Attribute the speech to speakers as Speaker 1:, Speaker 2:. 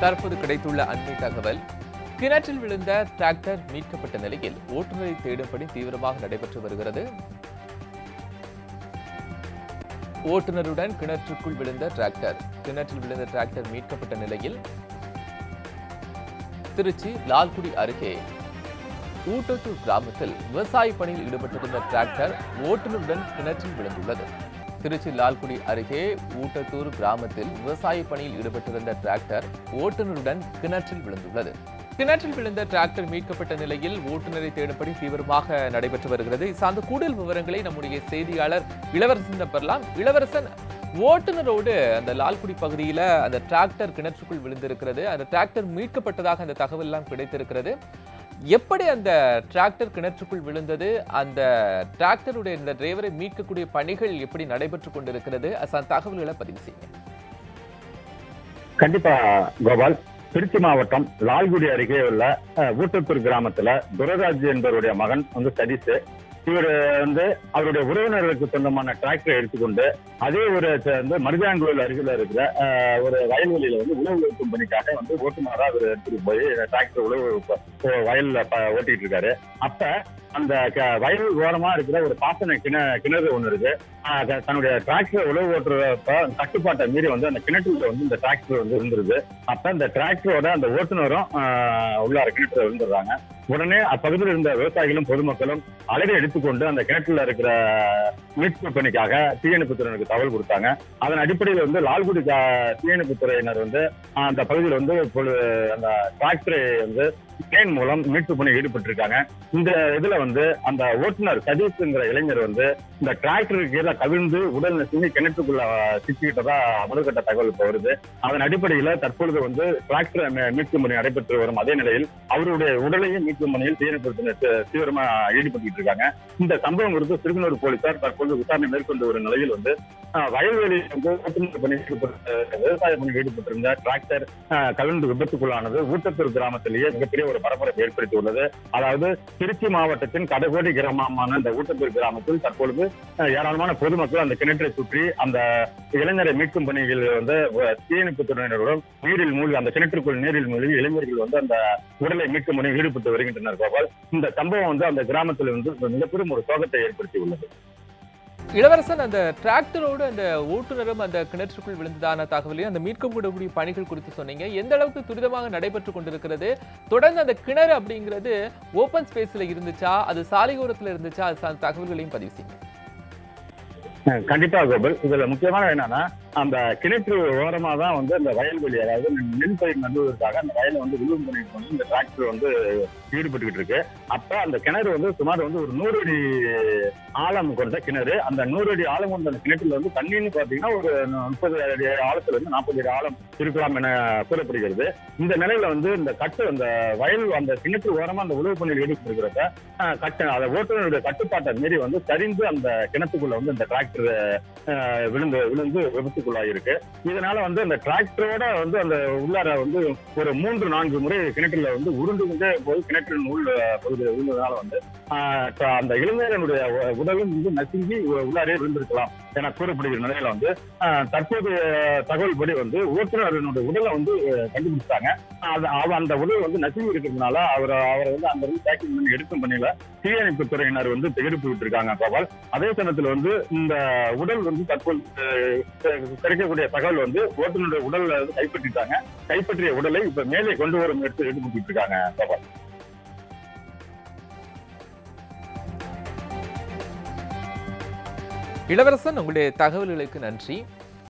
Speaker 1: தற்போது கிடைத்துள்ள அண்மை தகவல் கிணற்றில் விழுந்த டிராக்டர் மீட்கப்பட்ட நிலையில் ஓட்டுநரை தேடும் பணி தீவிரமாக நடைபெற்று வருகிறது ஓட்டுநருடன் கிணற்றுக்குள் விழுந்த டிராக்டர் கிணற்றில் விழுந்த டிராக்டர் மீட்கப்பட்ட நிலையில் திருச்சி லால்குடி அருகே ஊட்டத்தூர் கிராமத்தில் விவசாய பணியில் ஈடுபட்டிருந்த டிராக்டர் ஓட்டுநருடன் கிணற்றில் விழுந்துள்ளது திருச்சி லால்குடி அருகே ஊட்டத்தூர் கிராமத்தில் விவசாய பணியில் ஈடுபட்டிருந்த டிராக்டர் ஓட்டுநருடன் கிணற்றில் விழுந்துள்ளது கிணற்றில் விழுந்த டிராக்டர் மீட்கப்பட்ட நிலையில் ஓட்டுநரை தேடும்படி தீவிரமாக நடைபெற்று வருகிறது இது சார்ந்த கூடுதல் விவரங்களை நம்முடைய செய்தியாளர் இளவரசன் பெறலாம் இளவரசன் ஓட்டுநரோடு அந்த லால்குடி பகுதியில அந்த டிராக்டர் கிணற்றுக்குள் விழுந்திருக்கிறது அந்த டிராக்டர் மீட்கப்பட்டதாக அந்த தகவல் எல்லாம் கிடைத்திருக்கிறது எப்படி அந்த டிராக்டர் கிணற்றுக்குள் விழுந்தது அந்த டிராக்டருடைய இந்த டிரைவரை மீட்கக்கூடிய பணிகள் எப்படி நடைபெற்று கொண்டிருக்கிறது அந்த தகவல்களை பதிவு செய்யுங்க
Speaker 2: கண்டிப்பா கோபால் திருச்சி மாவட்டம் லால்குடி அருகே உள்ள அஹ், ஊட்டத்தூர் கிராமத்துல துரராஜ் என்பவருடைய மகன் வந்து சதீஷ் இவர் வந்து அவருடைய உறவினர்களுக்கு சொந்தமான டிராக்டரை எடுத்துக்கொண்டு அதே ஒரு ச- வந்து மருதாங்கோயில் அருகில் இருக்கிற அஹ், ஒரு வயல்வெளியில வந்து உழவு வைக்கும் பணிக்காக வந்து ஓட்டுநரா அவர் எடுத்துட்டு போய் டிராக்டர் உழவு ப- ப- வயல்ல ப- ஓட்டிட்டு இருக்காரு அப்ப அந்த க- வயல் ஓரமா இருக்கிற ஒரு பாசன கிண கிணறு ஒண்ணு இருக்கு ஆஹ் த- தன்னுடைய டிராக்டர் உழவு ஓட்டுறப்ப கட்டுப்பாட்டை மீறி வந்து அந்த கிணற்றுல வந்து இந்த டிராக்டர் வந்து இருந்துருது அப்ப இந்த டிராக்டரோட அந்த ஓட்டுநரும் ஆஹ் உள்ளார கிணற்றுல விழுந்துடுறாங்க உடனே அப்பகுதியில் இருந்த விவசாயிகளும் பொதுமக்களும் அலறி எடுத்துக்கொண்டு அந்த கிணற்றுல இருக்கிற மீட்பு பணிக்காக தீயணைப்பு துறையினருக்கு தகவல் கொடுத்தாங்க அதன் அடிப்படையில் வந்து லால்குடி கா- தீயணைப்பு துறையினர் வந்து ஆஹ் அந்த பகுதியில் வந்து இப்பொழுது அந்த டிராக்டரை வந்து கிரேன் மூலம் மீட்பு பணி ஈடுபட்டிருக்காங்க இந்த இதுல வந்து அந்த ஓட்டுநர் சதீஷ்ங்கிற இளைஞர் வந்து இந்த டிராக்டருக்கு கீழே கவிழ்ந்து உடல் நசுங்கி கிணற்றுக்குள்ள ஆஹ், சிக்கிக்கிட்டதா முதல்கட்ட தகவல் இப்ப வருது அதன் அடிப்படையில தற்பொழுது வந்து டிராக்டர் மீ- மீட்கும் பணி நடைபெற்று வரும் அதே நிலையில் அவருடைய உடலையும் மீட்கும் பணியில் தீயணைப்பு தீவிரமா ஈடுபட்டு இருக்காங்க இந்த சம்பவம் குறித்து சிறுகுனூர் போலீசார் தற்பொழுது விசாரணை மேற்கொண்டு வரும் நிலையில் வந்து ஆஹ், வயல்வெளியில் வந்து ஓட்டுநர் பணி ஈடுபட்டு விவசாய பணி ஈடுபட்டிருந்த டிராக்டர் ஆஹ், கவிழ்ந்து விபத்துக்குள்ளானது ஊட்டத்தூர் கிராமத்திலேயே மிகப்பெரிய ஒரு பரபரப்பை ஏற்படுத்தியுள்ளது அதாவது திருச்சி மாவட்டத்தின் கடைகோடி கிராமமான இந்த ஊட்டத்தூர் கிராமத்தில் தற்பொழுது அஹ், ஏராளமான பொதுமக்கள் அந்த கிணற்றை சுற்றி அந்த இளைஞரை மீட்கும் பணிகளில் வந்து அஹ், தீயணைப்பு துறையினருடன் நீரில் மூழ்கி அந்த கிணற்றுக்குள் நீரில் மூழ்கி இளைஞர்கள் வந்து அந்த உடலை மீட்கும் பணியில் ஈடுபட்டு வருகின்றனர் கோபால் இந்த சம்பவம் வந்து அந்த கிராமத்தில் வந்து மிகப்பெரும் ஒரு சோகத்தை ஏற்படுத்தியுள்ளது
Speaker 1: இளவரசன் அந்த டிராக்டரோடு அந்த ஓட்டுநரும் அந்த கிணற்றுக்குள் விழுந்ததான தகவலையும் அந்த மீட்கப்படக்கூடிய பணிகள் குறித்து சொன்னீங்க எந்த அளவுக்கு துரிதமாக நடைபெற்று கொண்டிருக்கிறது தொடர்ந்து அந்த கிணறு அப்படிங்கிறது ஓப்பன் ஸ்பேஸ்ல இருந்துச்சா அது சாலையோரத்துல இருந்துச்சா அது சார்ந்த தகவல்களையும் பதிவு செய்யுங்க
Speaker 2: அஹ், கண்டிப்பா கோபால் இதுல முக்கியமான என்னன்னா அந்த கிணற்று ஓரமா தான் வந்து அந்த வயல்வெளி அதாவது நெல் பயிர் நடுவதற்காக அந்த வயலை வந்து விழுவும் பண்ணிட்டு வந்து இந்த டிராக்டர் வந்து ஈடுபட்டுக்கிட்டு இருக்கு அப்ப அந்த கிணறு வந்து சுமார் வந்து ஒரு நூறு அடி ஆழம் கொண்ட கிணறு அந்த நூறு அடி ஆழம் கொண்ட அந்த கிணற்றுல வந்து தண்ணின்னு பாத்தீங்கன்னா ஒரு முப்பது அடி ஆழத்துல இருந்து நாற்பது அடி ஆழம் இருக்கலாம் என கூறப்படுகிறது இந்த நிலையில வந்து இந்த கட்டு அந்த வயல் அந்த கிணற்று ஓரமா அந்த உழவு பணியில் ஈடுபட்டிருக்கிறப்ப அஹ், கட்டு அந்த ஓட்டுநருடைய கட்டுப்பாட்டை மீறி வந்து சரிந்து அந்த கிணத்துக்குள்ள வந்து இந்த டிராக்டர் விழுந்து விழுந்து விபத்துக்குள்ளாயிருக்கு இதனால வந்து அந்த டிராக்டரோட வந்து அந்த உள்ளார வந்து ஒரு மூன்று நான்கு முறை கிணற்றுல வந்து உருண்டு கொண்டே போய் கிணற்றின் உள் பகுதியில் விழுந்ததுனால வந்து ஆஹ், த- அந்த இளைஞரனுடைய உ- உடலும் வந்து நசுங்கி உ- உள்ளாரே விழுந்திருக்கலாம் என கூறப்படுகிற நிலையில வந்து ஆஹ், தற்போதைய தகவல் படி வந்து ஓட்டுநரனுடைய உடலை வந்து அஹ், கண்டுபிடிச்சாங்க அது அவ- அந்த உடல் வந்து நசுங்கி இருக்கிறதுனால அவர் அவரை வந்து அந்த இருந்து பேக்கிங் பண்ணி எடுக்கும் பணியில தீயணைப்பு துறையினர் வந்து எடுப்பு விட்டுருக்காங்க கோபால் அதே சமயத்துல வந்து இந்த உடல் வந்து தற்போது அஹ், கிடைக்கக்கூடிய தகவல் வந்து ஓட்டுநருடைய உடல்ல வந்து கைப்பற்றிட்டாங்க கைப்பற்றிய உடலை இப்ப மேலே கொண்டு வரும் எடுத்து ஈடுபட்டு இருக்காங்க கோபால்
Speaker 1: இளவரசன் உங்களுடைய தகவல்களுக்கு நன்றி